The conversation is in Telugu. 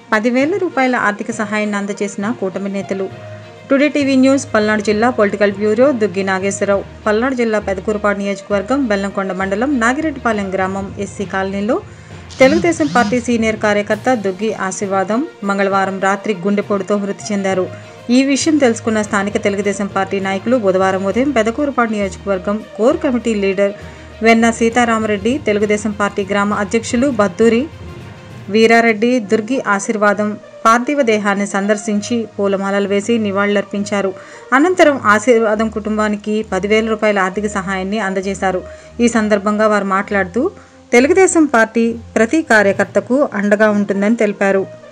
పదివేల రూపాయల ఆర్థిక సహాయాన్ని అందజేసిన కూటమి నేతలు టుడే టీవీ న్యూస్ పల్నాడు జిల్లా పొలిటికల్ బ్యూరో దుగ్గి నాగేశ్వరరావు పల్నాడు జిల్లా పెదకూరుపాడు నియోజకవర్గం బెల్లంకొండ మండలం నాగిరెడ్డిపాలెం గ్రామం ఎస్సీ కాలనీలో తెలుగుదేశం పార్టీ సీనియర్ కార్యకర్త దుగ్గి ఆశీర్వాదం మంగళవారం రాత్రి గుండెపోటుతో మృతి చెందారు ఈ విషయం తెలుసుకున్న స్థానిక తెలుగుదేశం పార్టీ నాయకులు బుధవారం ఉదయం పెదకూరుపాడు నియోజకవర్గం కోర్ కమిటీ లీడర్ వెన్న సీతారామరెడ్డి తెలుగుదేశం పార్టీ గ్రామ అధ్యక్షులు బద్దూరి వీరారెడ్డి దుర్గి ఆశీర్వాదం పార్థివ దేహాన్ని సందర్శించి పూలమాలలు వేసి నివాళులర్పించారు అనంతరం ఆశీర్వాదం కుటుంబానికి పదివేల రూపాయల ఆర్థిక సహాయాన్ని అందజేశారు ఈ సందర్భంగా వారు మాట్లాడుతూ తెలుగుదేశం పార్టీ ప్రతి కార్యకర్తకు అండగా ఉంటుందని తెలిపారు